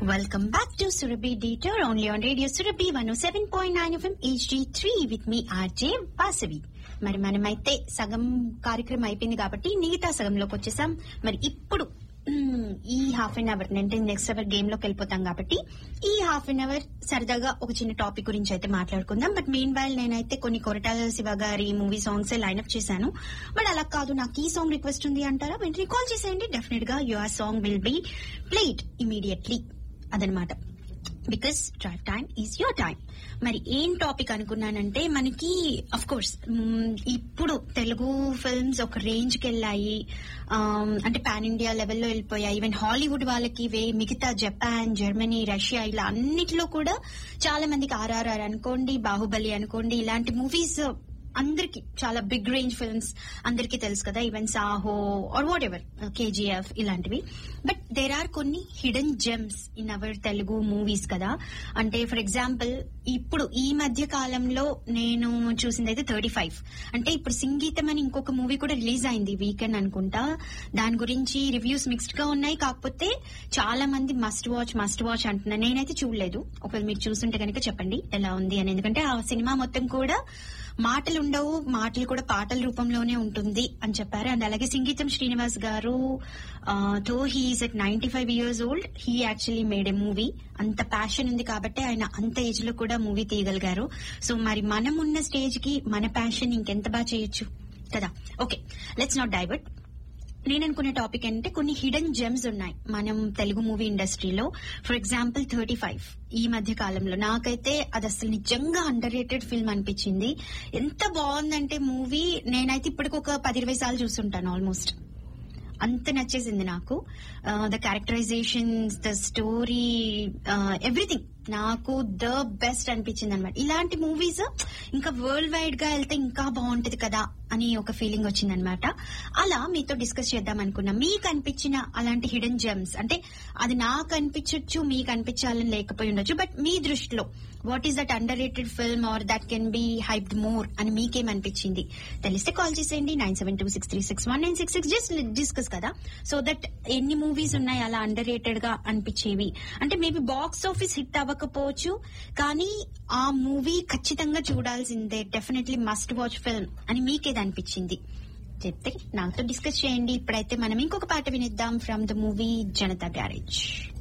Welcome back to Surabhi Detour only on Radio Surabhi 107.9 FM HD3 with me RJ Vasavi. మరి మనమైతే సగం కార్యక్రమం అయిపోయింది కాబట్టి మిగతా సగంలోకి వచ్చేసాం మరి ఇప్పుడు మ్, ఈ హాఫ్ అన్ అవర్ అంటే నెక్స్ట్ అవర్ గేమ్ లోకి వెళ్ళిపోతాం కాబట్టి ఈ హాఫ్ అన్ అవర్ సరదాగా ఒక చిన్న టాపిక్ గురించి అయితే మాట్లాడుకుందాం బట్ మెయిన్ వైల్ నేనైతే కొన్ని కొరటాల శివ గారి మూవీ సాంగ్స్ లైన్అప్ చేశాను బట్ అలా కాదు నాకు ఈ సాంగ్ రిక్వెస్ట్ ఉంది అంటారా వెంటనే కాల్ చేసేయండి డెఫినెట్ గా your song will be played immediately అదనమాట because drive time is your time మరి ఏం టాపిక్ అనుకున్నానంటే మనకి అఫ్ కోర్స్ ఇప్పుడు తెలుగు ఫిల్మ్స్ ఒక రేంజ్ కి వెళ్ళాయి ఆమ్, అంటే పాన్ ఇండియా లెవెల్లో వెళ్ళిపోయాయి ఈవెన్ హాలీవుడ్ వాళ్ళకి వే మిగతా జపాన్ జర్మనీ రష్యా ఇలా అన్నిటిలో కూడా చాలా మందికి ఆర్ఆర్ఆర్ అనుకోండి బాహుబలి అనుకోండి ఇలాంటి మూవీస్ అందరికి చాలా బిగ్ రేంజ్ ఫిల్మ్స్ అందరికి తెలుసు కదా even Saaho or whatever KGF ఇలాంటివి బట్ దేర్ ఆర్ కొన్ని hidden gems in our Telugu movies కదా అంటే ఫర్ ఎగ్జాంపుల్ ఇప్పుడు ఈ మధ్య కాలంలో నేను చూసింది అయితే థర్టీ ఫైవ్ అంటే ఇప్పుడు సంగీతం అని ఇంకొక మూవీ కూడా రిలీజ్ అయింది వీకెండ్ అనుకుంటా దాని గురించి రివ్యూస్ మిక్స్డ్ గా ఉన్నాయి కాకపోతే చాలా మంది మస్ట్ వాచ్ మస్ట్ వాచ్ అంటున్నారు నేనైతే చూడలేదు ఒకవేళ మీరు చూస్తుంటే కనుక చెప్పండి ఎలా ఉంది అని ఎందుకంటే ఆ సినిమా మొత్తం కూడా మాటలు ఉండవు మాటలు కూడా పాటల రూపంలోనే ఉంటుంది అని చెప్పారు అండ్ అలాగే సంగీతం శ్రీనివాస్ గారు తో he's at ninety five years old he actually made a movie అంత ప్యాషన్ ఉంది కాబట్టి ఆయన అంత ఏజ్ లో కూడా మూవీ తీయగలిగారు సో మరి మనం ఉన్న స్టేజ్ కి మన ప్యాషన్ ఇంకెంత బాగా చేయొచ్చు కదా ఓకే లెట్స్ నాట్ డైవర్ట్ నేను అనుకునే టాపిక్ ఏంటంటే కొన్ని హిడెన్ జెమ్స్ ఉన్నాయి మనం తెలుగు మూవీ ఇండస్ట్రీలో ఫర్ ఎగ్జాంపుల్ థర్టీ ఫైవ్ ఈ మధ్య కాలంలో నాకైతే అది అసలు నిజంగా అండర్ రేటెడ్ ఫిల్మ్ అనిపించింది ఎంత బాగుందంటే మూవీ నేనైతే ఇప్పటికి ఒక పది ఇరవై సార్లు చూస్తుంటాను ఆల్మోస్ట్ అంత నచ్చేసింది నాకు the characterisations the story everything నాకు ద బెస్ట్ అనిపించింది అనమాట ఇలాంటి మూవీస్ ఇంకా వరల్డ్ వైడ్ గా వెళ్తే ఇంకా బాగుంటది కదా అని ఒక ఫీలింగ్ వచ్చింది అనమాట అలా మీతో డిస్కస్ చేద్దాం అనుకున్నా మీకు అనిపించిన అలాంటి హిడెన్ జెమ్స్ అంటే అది నాకు అనిపించవచ్చు మీకు అనిపించాలని లేకపోయి ఉండొచ్చు బట్ మీ దృష్టిలో what is that underrated film or that can be hyped more అని మీకేమనిపించింది తెలిస్తే కాల్ చేసేయండి nine seven two six three six one nine six six just discuss కదా సో దట్ ఎన్ని మూవీస్ ఉన్నాయి అలా అండర్ రేటెడ్ గా అనిపించేవి అంటే మేబీ బాక్స్ ఆఫీస్ హిట్ అవ్వకపోవచ్చు కానీ ఆ మూవీ ఖచ్చితంగా చూడాల్సిందే డెఫినెట్లీ మస్ట్ వాచ్ ఫిల్మ్ అని మీకేది అనిపించింది చెప్తే నాతో డిస్కస్ చేయండి ఇప్పుడైతే మనం ఇంకొక పాట వినిద్దాం from the movie Janatha garage